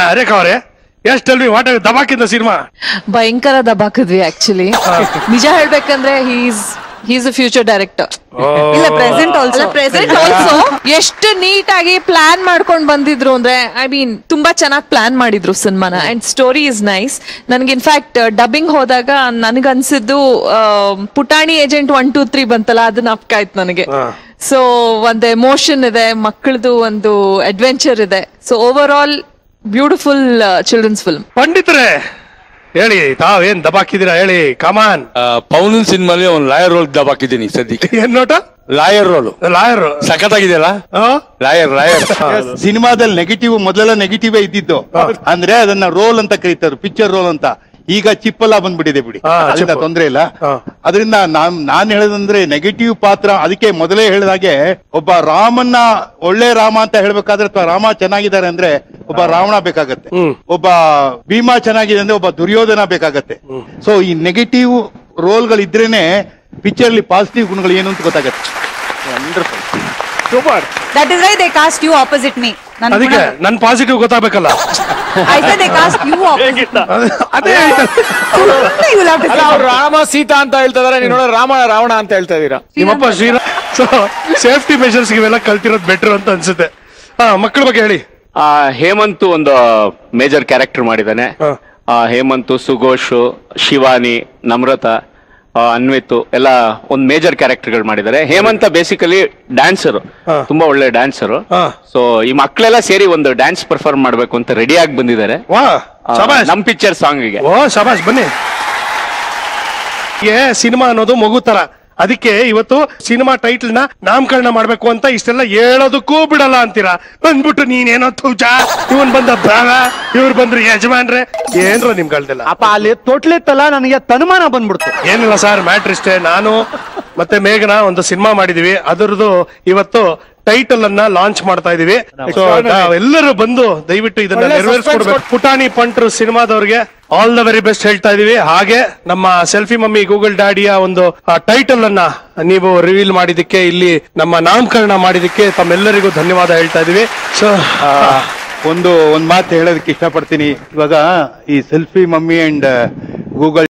ರೇಖಾ ಅವರೇ ಎಷ್ಟಲ್ವಿ ವಾಟ ದಬಾಕಿಂದ ಸಿನಿಮಾ ಭಯಂಕರ ದಬಾಕಿದ್ವಿ ಆಕ್ಚುಲಿ ನಿಜ ಹೇಳ್ಬೇಕಂದ್ರೆ he's he's uh future director ಇಲ್ಲ ಪ್ರೆಸೆಂಟ್ ಆಲ್ಸೋ ಪ್ರೆಸೆಂಟ್ ಆಲ್ಸೋ ಎಷ್ಟು ನೀಟಾಗಿ ಪ್ಲಾನ್ ಮಾಡ್ಕೊಂಡ್ ಬಂದಿದ್ರು ಅಂದ್ರೆ ಐ ಮೀನ್ ತುಂಬಾ ಚೆನ್ನಾಗಿ ಪ್ಲಾನ್ ಮಾಡಿದ್ರು ಸಿನಿಮಾನ ಅಂಡ್ ಸ್ಟೋರಿ ಇಸ್ ನೈಸ್ ನನ್ಗೆ ಇನ್ಫ್ಯಾಕ್ಟ್ ಡಬ್ಬಿಂಗ್ ಹೋದಾಗ ನನಗನ್ಸಿದ್ದು ಆ, ಪುಟಾಣಿ ಏಜೆಂಟ್ ಒನ್ ಟೂ ತ್ರೀ ಬಂತಲ್ಲ ಅದನ್ನ ಅಪ್ಕಾಯ್ತು ನನಗೆ ಸೊ ಒಂದು ಎಮೋಷನ್ ಇದೆ ಮಕ್ಕಳದು ಒಂದು ಅಡ್ವೆಂಚರ್ ಇದೆ so over all beautiful children's film ಪಂಡಿತರೇ ಹೇಳಿ ತಾವೇನ್ ದಬಾಕಿದ್ದೀರಾ ಹೇಳಿ ಕಮಾನ್ ಪೌನನ್ ಸಿನಿಮಾಲಿ ಒಂದು ಲಾಯರ್ ರೋಲ್ ದಬಾಕಿದ್ದೀನಿ ಸದ್ಯಕ್ಕೆ ಏನ್ ನೋಟ ಲಾಯರ್ ರೋಲ್ ಲಾಯರ್ ಸಖತ್ತಾಗಿದೆಯಲ್ಲ ಲಾಯರ್ ಲಾಯರ್ ಸಿನಿಮಾದಲ್ಲಿ ನೆಗೆಟಿವ್ ಮೊದಲೆಲ್ಲ ನೆಗೆಟಿವ್ ಇದ್ದಿದ್ದು ಅಂದ್ರೆ ಅದನ್ನ ರೋಲ್ ಅಂತ ಕರೀತಾರೆ ಪಿಕ್ಚರ್ ರೋಲ್ ಅಂತ ಈಗ ಚಿಪ್ಪೆಲ್ಲ ಬಂದ್ಬಿಟ್ಟಿದೆ ಬಿಡಿ ಹಾ, ಅದರಿಂದ ಚಿಪ್ಪು. ತೊಂದ್ರೆ ಇಲ್ಲ ಹಾ. ಅದರಿಂದ ನಾನ್ ನಾನ್ ಹೇಳೋದಂದ್ರೆ ನೆಗೆಟಿವ್ ಪಾತ್ರ ಅದಕ್ಕೆ ಮೊದಲೇ ಹೇಳಿದಾಗೆ ಒಬ್ಬ ರಾಮನ್ನ ಒಳ್ಳೆ ರಾಮ ಅಂತ ಹೇಳ್ಬೇಕಾದ್ರೆ ಅಥವಾ ರಾಮ ಚೆನ್ನಾಗಿದ್ದಾರೆ ಅಂದ್ರೆ ಒಬ್ಬ ರಾವಣ ಬೇಕಾಗತ್ತೆ ಒಬ್ಬ ಭೀಮಾ ಚೆನ್ನಾಗಿದೆ ಅಂದ್ರೆ ಒಬ್ಬ ದುರ್ಯೋಧನ ಬೇಕಾಗತ್ತೆ ಸೊ ಈ ನೆಗೆಟಿವ್ ರೋಲ್ಗಳಿದ್ರೇನೆ ಪಿಕ್ಚರ್ ಅಲ್ಲಿ ಪಾಸಿಟಿವ್ ಗುಣಗಳು ಏನು ಅಂತ ಗೊತ್ತಾಗತ್ತೆ super that is why they cast you opposite me ಅದಕ್ಕೆ ನನ್ ಪಾಸಿಟಿವ್ ಗೊತ್ತಾಗಬೇಕಲ್ಲ I say they cast you opposite ಅದೇ ಯು ಲವ್ ಟು ಅಲ್ಲ ಅವ್ರು ರಾಮ ಸೀತಾ ಅಂತ ಹೇಳ್ತಾ ಇದಾರೆ ನೀವು ನೋಡಿದ್ರೆ ರಾಮ ರಾವಣ ಅಂತ ಹೇಳ್ತಾ ಇದೀರಾ ನಿಮ್ಮಪ್ಪ ಶ್ರೀರಾಮ್ ಸೊ ಸೇಫ್ಟಿ ಮೆಷರ್ಸ್ ಇವೆಲ್ಲ ಕಲ್ತಿರೋದು ಬೆಟರ್ ಅಂತ ಅನ್ಸುತ್ತೆ ಹಾ ಮಕ್ಕಳ ಬಗ್ಗೆ ಹೇಳಿ ಆ ಹೇಮಂತ್ ಒಂದು ಮೇಜರ್ ಕ್ಯಾರೆಕ್ಟರ್ ಮಾಡಿದ್ದಾನೆ ಹ. ಆ ಹೇಮಂತ್ ಸುಘೋಷ್ ಶಿವಾನಿ ನಮ್ರತಾ ಆ, ಅನ್ವಿತ್ ಎಲ್ಲ ಒಂದು ಮೇಜರ್ ಕ್ಯಾರೆಕ್ಟರ್ಗಳು ಮಾಡಿದ್ದಾರೆ ಹೇಮಂತ ಬೇಸಿಕಲಿ ಡ್ಯಾನ್ಸರ್ ಹ. ತುಂಬಾ ಒಳ್ಳೆ ಡ್ಯಾನ್ಸರ್ ಹ. ಸೊ ಈ ಮಕ್ಕಳೆಲ್ಲ ಸೇರಿ ಒಂದು ಡ್ಯಾನ್ಸ್ ಪರ್ಫಾರ್ಮ್ ಮಾಡ್ಬೇಕು ಅಂತ ರೆಡಿ ಆಗಿ ಬಂದಿದ್ದಾರೆ ವಾ ಆ, ಶಬಾಷ್ ನಮ್ ಪಿಕ್ಚರ್ ಸಾಂಗ್ಗೆ ಓ ಶಬಾಷ್ ಬನ್ನಿ ಏ ಸಿನಿಮಾ ಅನ್ನೋದು ಮಗು ತರ ಅದಕ್ಕೆ ಇವತ್ತು ಸಿನಿಮಾ ಟೈಟಲ್ ನ ನಾಮಕರಣ ಮಾಡ್ಬೇಕು ಅಂತ ಇಷ್ಟೆಲ್ಲ ಹೇಳೋದಕ್ಕೂ ಬಿಡಲ್ಲ ಅಂತೀರಾ ಬಂದ್ಬಿಟ್ಟು ನೀನೇನೋ ತೂಜ ಇವನ್ ಬಂದ ಭಾವ ಇವ್ರು ಬಂದ್ರು ಯಜಮಾನ್ರೆ ಏನ್ರ ನಿಮ್ಗಳ್ದೆಲ್ಲ ಅಪ್ಪ ಅಲ್ಲಿ ತೊಟ್ಲಿತ್ತಲ್ಲ ನನಗೆ ತನುಮಾನ ಬಂದ್ಬಿಡ್ತು ಏನಿಲ್ಲ ಸರ್ ಮ್ಯಾಟ್ರ್ ಇಷ್ಟೇ ನಾನು ಮತ್ತೆ ಮೇಘನ ಒಂದು ಸಿನಿಮಾ ಮಾಡಿದೀವಿ ಅದರದ್ದು ಇವತ್ತು ಟೈಟಲ್ ಅನ್ನ ಲಾಂಚ್ ಮಾಡ್ತಾ ಇದೀವಿ ಸೊ ಎಲ್ಲರೂ ಬಂದು ದಯವಿಟ್ಟು ಇದನ್ನ ಒಳ್ಳೆ ನೆರವೇರಿಸ್ಕೊಡ್ಬೇಕು suspense ಪುಟಾಣಿ ಪಂಟ್ರು ಸಿನಿಮಾದವ್ರಿಗೆ ಆಲ್ ದ ವೆರಿ ಬೆಸ್ಟ್ ಹೇಳ್ತಾ ಇದೀವಿ ಹಾಗೆ ನಮ್ಮ ಸೆಲ್ಫಿ ಮಮ್ಮಿ ಗೂಗಲ್ ಡ್ಯಾಡಿಯ ಒಂದು ಟೈಟಲ್ ಅನ್ನ ನೀವು ರಿವೀಲ್ ಮಾಡಿದಕ್ಕೆ ಇಲ್ಲಿ ನಮ್ಮ ನಾಮಕರಣ ಮಾಡಿದಕ್ಕೆ ತಮ್ಮೆಲ್ಲರಿಗೂ ಧನ್ಯವಾದ ಹೇಳ್ತಾ ಇದೀವಿ ಸೊ ಆ, ಒಂದು ಒಂದ್ ಮಾತು ಹೇಳೋದಕ್ಕೆ ಇಷ್ಟಪಡ್ತೀನಿ ಇವಾಗ ಈ ಸೆಲ್ಫಿ ಮಮ್ಮಿ ಅಂಡ್ ಗೂಗಲ್